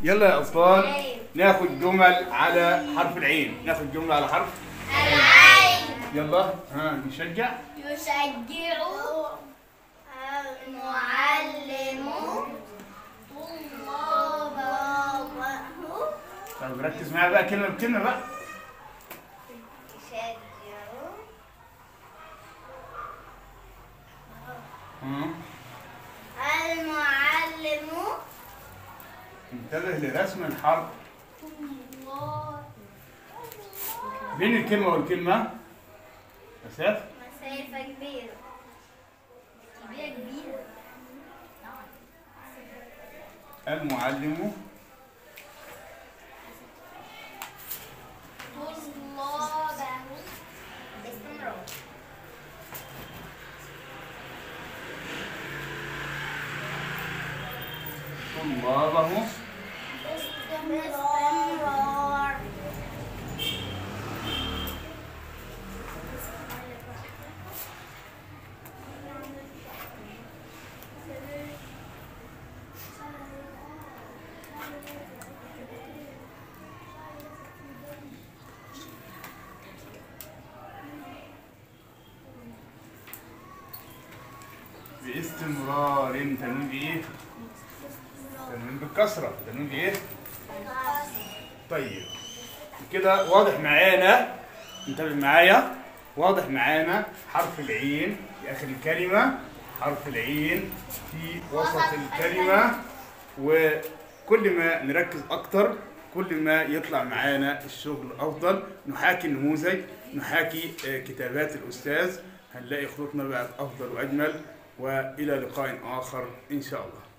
يلا يا أبطال ناخد جمل على حرف العين ناخد جملة على حرف العين يلا ها نشجع يشجع المعلم طلابه طب ركز معايا بقى كلمة بكلمة بقى يشجع ها. المعلم انتبه لرسم الحرف طلاب بين الكلمة والكلمة مسافة مسافة كبيرة كبيرة كبيرة المعلم طلابه باستمرار طلابه باستمرار باستمرار تنوين بإيه؟ تنوين بالكسرة تنوين بإيه؟ طيب كده واضح معانا انتبه معايا واضح معانا حرف العين في آخر الكلمة حرف العين في وسط الكلمة وكل ما نركز أكتر كل ما يطلع معانا الشغل أفضل نحاكي النموذج نحاكي آه، كتابات الأستاذ هنلاقي خطوطنا بقت أفضل وأجمل وإلى لقاء آخر إن شاء الله